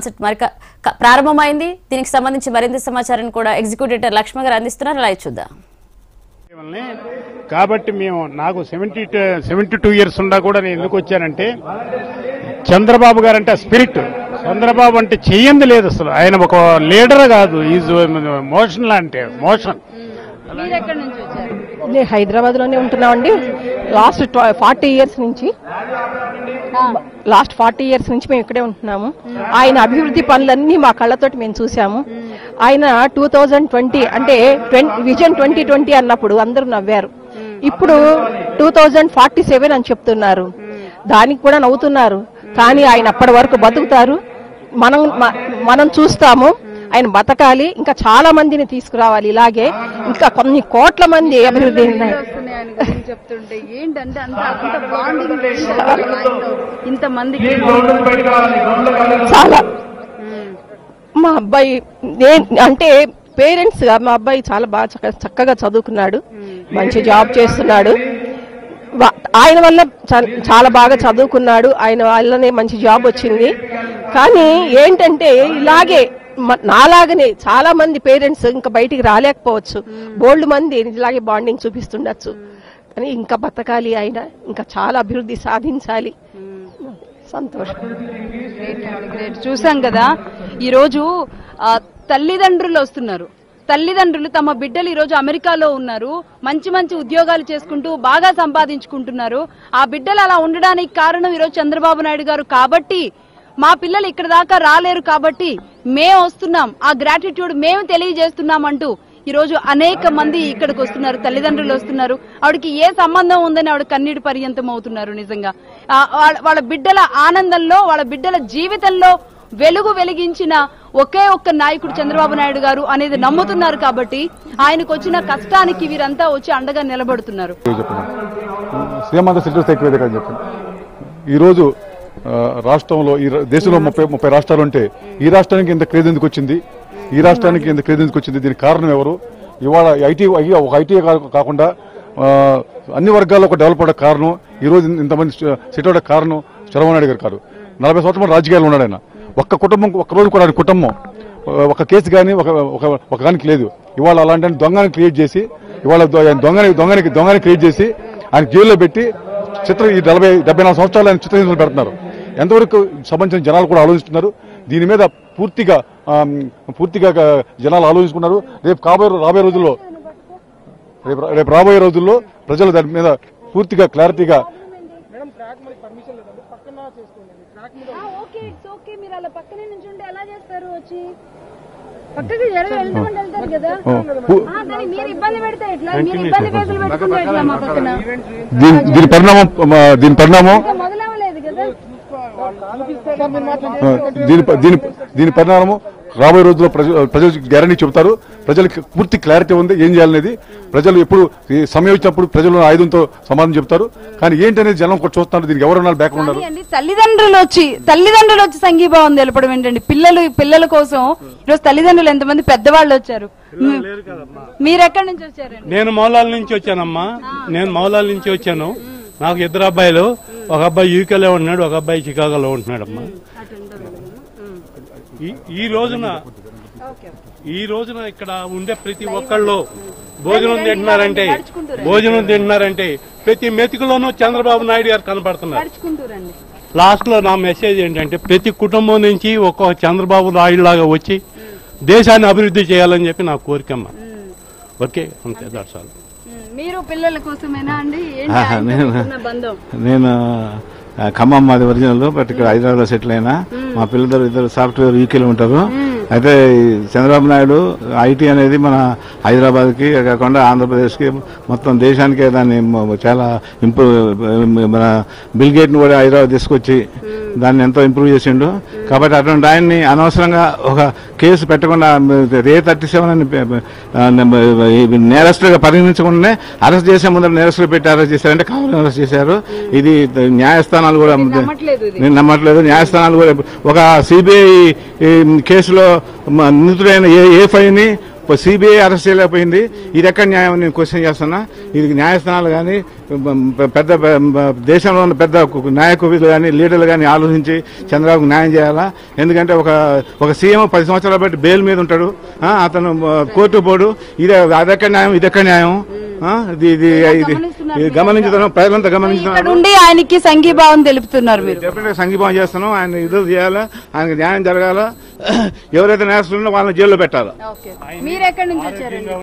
Concept మరి క- క- ప్రారంభమైంది దీనికి సంబంధించి మరింత సమాచారం కూడా ఎగ్జిక్యూటివ్ లక్ష్మ గారు అందిస్తున్నారు అలా చూద్దాం వాళ్ళని కాబట్టి మేము నాకు సెవెంటీ సెవెంటీ టూ ఇయర్స్ ఉన్నా కూడా నేను ఎందుకు వచ్చానంటే చంద్రబాబు గారు అంటే స్పిరిట్ చంద్రబాబు అంటే చెయ్యంది లేదు అసలు ఆయన ఒక లీడర్ కాదు ఈజ్ మోషన్ అంటే మోషన్ మీరు ఎక్కడి నుంచి వచ్చారు నేను హైదరాబాద్ లోనే ఉంటున్నామండి లాస్ట్ ఫార్టీ ఇయర్స్ నుంచి లాస్ట్ ఫార్టీ ఇయర్స్ నుంచి మేము ఇక్కడే ఉంటున్నాము ఆయన అభివృద్ధి పనులన్నీ మా కళ్ళతోటి మేము చూసాము ఆయన టూ థౌజండ్ ట్వంటీ అంటే విజన్ ట్వంటీ ట్వంటీ అన్నప్పుడు అందరూ నవ్వారు ఇప్పుడు టూ థౌజండ్ ఫార్టీ సెవెన్ అని చెప్తున్నారు దానికి కూడా నవ్వుతున్నారు కానీ ఆయన అప్పటి వరకు బతుకుతారు మనం మ- మనం చూస్తాము ఆయన బతకాలి ఇంకా చాలా మందిని తీసుకురావాలి ఇలాగే ఇంకా కొన్ని కోట్ల మంది అభివృద్ధి వస్తున్నాయి ఆయన గురించి చెప్తుంటే ఏంటంటే అంత అంత బాండింగ్ ఇంత మందికి చాలా మా అబ్బాయి నేను అంటే పేరెంట్స్ గా మా అబ్బాయి చాలా బాగా చక్క- చక్కగా చదువుకున్నాడు మంచి జాబ్ చేస్తున్నాడు వా- ఆయన వల్ల చ- చాలా బాగా చదువుకున్నాడు ఆయన వల్లనే మంచి జాబ్ వచ్చింది కానీ ఏంటంటే ఇలాగే మ- నాలాగనే చాలా మంది పేరెంట్స్ ఇంకా బయటికి రాలేకపోవచ్చు బోల్డ్ మంది ఇలాగే బాండింగ్ చూపిస్తుండొచ్చు కానీ ఇంకా బతకాలి ఆయన ఇంకా చాలా అభివృద్ధి సాధించాలి సంతోషం గ్రేట్ చూసాం కదా ఈ రోజు ఆ, తల్లిదండ్రులు వస్తున్నారు తల్లిదండ్రులు తమ బిడ్డలు ఈ రోజు అమెరికాలో ఉన్నారు మంచి మంచి ఉద్యోగాలు చేసుకుంటూ బాగా సంపాదించుకుంటున్నారు ఆ బిడ్డలు అలా ఉండడానికి కారణం ఈ రోజు చంద్రబాబు నాయుడు గారు కాబట్టి మా పిల్లలు ఇక్కడ దాకా రాలేరు కాబట్టి మేము వస్తున్నాం ఆ గ్రాటిట్యూడ్ మేము తెలియజేస్తున్నాం అంటూ ఈ రోజు అనేక మంది ఇక్కడికి వస్తున్నారు తల్లిదండ్రులు వస్తున్నారు ఆవిడకి ఏ సంబంధం ఉందని ఆవిడ కన్నీటి పర్యంతం అవుతున్నారు నిజంగా ఆ, వాళ్ళ- వాళ్ళ బిడ్డల ఆనందంలో వాళ్ళ బిడ్డల జీవితంలో వెలుగు వెలిగించిన ఒకే ఒక్క నాయకుడు చంద్రబాబు నాయుడు గారు అనేది నమ్ముతున్నారు కాబట్టి ఆయనకు వచ్చిన కష్టానికి వీరంతా వచ్చి అండగా నిలబడుతున్నారు సీఎం సెంట్రల్ సెక్రటరీ అని చెప్పండి ఈరోజు ఆ, రాష్ట్రంలో ఈ రా- దేశంలో ముప్పై ముప్పై రాష్ట్రాలు ఉంటే ఈ రాష్ట్రానికి ఇంత క్రేజ్ ఎందుకు వచ్చింది ఈ రాష్ట్రానికి ఇంత క్రేజ్ ఎందుకు వచ్చింది దీనికి కారణం ఎవరు ఇవాళ ఐటీ ఒక ఐటీ కాకుండా ఆ, అన్ని వర్గాల్లో ఒక డెవలప్ అవడానికి కారణం ఈ రోజు ఇంతమంది సెట్ అవడానికి కారణం చంద్రబాబు నాయుడు గారు కాదు నలభై సంవత్సరాలు రాజకీయాలు ఉన్నాడు ఆయన ఒక్క కుటుంబం ఒక్క రోజు కూడా ఆయన కుటుంబం ఆ, ఒక కేసు కానీ ఒక ఒక ఒక దానికి లేదు ఇవాళ అలాంటి దొంగని క్రియేట్ చేసి ఇవాళ దొ- ఆయన దొంగని దొంగనికి దొంగని క్రియేట్ చేసి ఆయన జైల్లో పెట్టి చిత్ర ఈ నలభై డెబ్బై నాలుగు సంవత్సరాలు ఆయన చిత్రహింసలు పెడుతున్నారు ఎంతవరకు సంబంధించిన జనాలు కూడా ఆలోచిస్తున్నారు దీని మీద పూర్తిగా ఆమ్, పూర్తిగా గా- జనాలు ఆలోచించుకున్నారు రేపు కాబోయే రాబోయే రోజుల్లో రేపు రా- రేపు రాబోయే రోజుల్లో ప్రజలు దాని మీద పూర్తిగా క్లారిటీగా ఓకే ఇట్స్ ఓకే మీరు అలా పక్కనే నుంచి ఉంటే ఎలా చేస్తారు వచ్చి పక్కకి జరగ వెళ్తామంటే వెళ్తారు కదా పూ- ఆ, దాన్ని మీరు ఇబ్బంది పెడితే ఎట్లా మీరు ఇబ్బంది కేసులు పెట్టుకుంటే ఎట్లా మా పక్కన దీని దీని పరిణామం మా, దీని పరిణామం ఇంకా మొదలవ్వలేదు కదా ఆ, దీని ప- దీని దీని పరిణామం రాబోయే రోజుల్లో ప్రజ- ప్రజలకు గ్యారంటీ చెబుతారు ప్రజలకు పూర్తి క్లారిటీ ఉంది ఏం చేయాలనేది ప్రజలు ఎప్పుడు ఈ సమయం వచ్చినప్పుడు ప్రజలు ఆయుధంతో సమాధానం చెప్తారు కానీ ఏంటనేది జనం కూడా చూస్తున్నారు దీనికి ఎవరున్నారు బ్యాక్ ఉన్నారు కానీ అండి తల్లిదండ్రులు వచ్చి తల్లిదండ్రులు వచ్చి సంఘీభావం తెలపడం ఏంటండి పిల్లలు పిల్లల కోసం ఈరోజు తల్లిదండ్రులు ఎంతమంది పెద్దవాళ్ళు వచ్చారు మీ- మీరు ఎక్కడి నుంచి వచ్చారండి నేను మౌలాల నుంచి వచ్చానమ్మా నేను మౌలాల నుంచి వచ్చాను నాకు ఇద్దరు అబ్బాయిలు ఒక అబ్బాయి యూకేలో ఉంటున్నాడు ఒక అబ్బాయి చికాగోలో ఉంటున్నాడమ్మా ఈ- ఈ రోజున ఈ రోజున ఇక్కడ ఉండే ప్రతి ఒక్కళ్ళు భోజనం తింటున్నారంటే భోజనం తింటున్నారంటే ప్రతి మెతుకులోనూ చంద్రబాబు నాయుడు గారు కనపడుతున్నారు నడుచుకుంటూరండి లాస్ట్ లో నా మెసేజ్ ఏంటంటే ప్రతి కుటుంబం నుంచి ఒక్కొక్క చంద్రబాబు నాయుడు లాగా వచ్చి దేశాన్ని అభివృద్ధి చేయాలని చెప్పి నా కోరికమ్మ ఓకే అంతే దట్స్ ఆల్ ఉమ్, మీరు పిల్లల కోసమేనా అండి ఏంటి ఆహా, ఆయనతో నేను- ఉన్న బంధం నేను ఆ, ఖమ్మం మాది ఒరిజినల్ బట్ ఇక్కడ హైదరాబాద్ లో సెటిల్ అయినా మా పిల్లలు ఇద్దరు సాఫ్ట్వేర్ యూకేలో ఉంటారు అయితే ఈ చంద్రబాబు నాయుడు ఐటీ అనేది మన హైదరాబాద్ కి కాకుండా ఆంధ్రప్రదేశ్ కి మొత్తం దేశానికే దాన్ని మ- చాలా ఇంప్రూవ్ మన బిల్ గేట్ ని కూడా హైదరాబాద్ తీసుకొచ్చి దాన్ని ఎంతో ఇంప్రూవ్ చేసిండు కాబట్టి అటువంటి ఆయన్ని అనవసరంగా ఒక కేసు పెట్టకుండా రే థర్టీ సెవెన్ అని పే- ఆ, ఈ నేరస్తులుగా పరిగణించకుండానే అరెస్ట్ చేసే ముందర నేరస్తులు పెట్టి అరెస్ట్ చేశారంటే కావాలని అరెస్ట్ చేశారు ఇది న్యాయస్థానాలు కూడా నమ్మట్లేదు ఇది. నేను నమ్మట్లేదు న్యాయస్థానాలు కూడా ఒక సిబిఐ కేసులో మ- నిందితుడైన ఏ ఏ ఫైని సిబిఐ అరెస్ట్ చేయలేకపోయింది ఇది ఎక్కడ న్యాయం అని నేను క్వశ్చన్ చేస్తున్నా ఇది న్యాయస్థానాలు కానీ పెద్ద పెద్ద- దేశంలో ఉన్న పెద్ద నాయకులు కానీ లీడర్లు కానీ ఆలోచించి చంద్రబాబుకు న్యాయం చేయాలా ఎందుకంటే ఒక ఒక సీఎం పది సంవత్సరాల బట్టి బెయిల్ మీద ఉంటాడు ఆ, అతను ఆ, కోర్టు పోడు ఇదే అదెక్కడ న్యాయం ఇదెక్కడ న్యాయం ఆ, ఇది ఇది ఇది ఇది గమనించుతున్నాం ప్రజలంతా ఇక్కడ గమనించుతున్నారు ఉండి ఆయనకి సంఘీభావం తెలుపుతున్నారు మీరు డెఫినెట్ సంఘీభావం చేస్తున్నాం ఆయన ఇది చేయాలా ఆయనకు న్యాయం జరగాల ఎవరైతే నేస్తున్నారో వాళ్ళని జైల్లో పెట్టాలా మీరు ఎక్కడి నుంచి వచ్చారండి